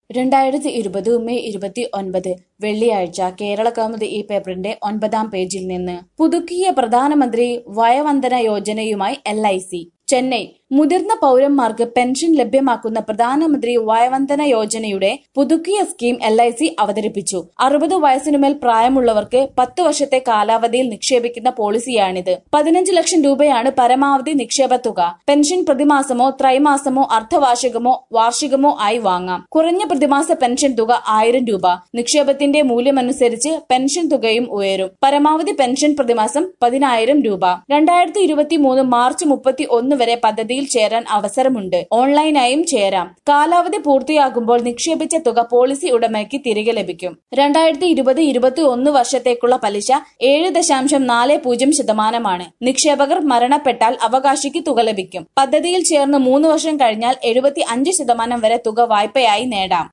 രണ്ടായിരത്തി ഇരുപത് മെയ് ഇരുപത്തി ഒൻപത് വെള്ളിയാഴ്ച കേരള കൗമുദി ഈ പേപ്പറിന്റെ ഒൻപതാം പേജിൽ നിന്ന് പുതുക്കിയ പ്രധാനമന്ത്രി വയവന്ദന യോജനയുമായി എൽ ഐ സി ചെന്നൈ മുതിർന്ന പൗരന്മാർക്ക് പെൻഷൻ ലഭ്യമാക്കുന്ന പ്രധാനമന്ത്രി വയവന്ദന യോജനയുടെ പുതുക്കിയ സ്കീം എൽ ഐ സി അവതരിപ്പിച്ചു അറുപത് വയസ്സിനുമേൽ പ്രായമുള്ളവർക്ക് പത്ത് വർഷത്തെ കാലാവധിയിൽ നിക്ഷേപിക്കുന്ന പോളിസിയാണിത് പതിനഞ്ച് ലക്ഷം രൂപയാണ് പരമാവധി നിക്ഷേപ തുക പെൻഷൻ പ്രതിമാസമോ ത്രൈമാസമോ അർദ്ധവാർഷികമോ വാർഷികമോ ആയി വാങ്ങാം കുറഞ്ഞ പ്രതിമാസ പെൻഷൻ തുക ആയിരം രൂപ നിക്ഷേപത്തിന്റെ മൂല്യമനുസരിച്ച് പെൻഷൻ തുകയും ഉയരും പരമാവധി പെൻഷൻ പ്രതിമാസം പതിനായിരം രൂപ രണ്ടായിരത്തി ഇരുപത്തി മൂന്ന് മാർച്ച് മുപ്പത്തി ഒന്ന് വരെ പദ്ധതിയിൽ ചേരാൻ അവസരമുണ്ട് ഓൺലൈനായും ചേരാം കാലാവധി പൂർത്തിയാകുമ്പോൾ നിക്ഷേപിച്ച തുക പോളിസി ഉടമയ്ക്ക് തിരികെ ലഭിക്കും രണ്ടായിരത്തി ഇരുപത് ഇരുപത്തി ഒന്ന് വർഷത്തേക്കുള്ള പലിശ ഏഴ് ദശാംശം നാല് പൂജ്യം ശതമാനമാണ് നിക്ഷേപകർ മരണപ്പെട്ടാൽ അവകാശിക്ക് തുക ലഭിക്കും പദ്ധതിയിൽ ചേർന്ന് മൂന്ന് വർഷം കഴിഞ്ഞാൽ എഴുപത്തി അഞ്ച് ശതമാനം വരെ തുക വായ്പയായി നേടാം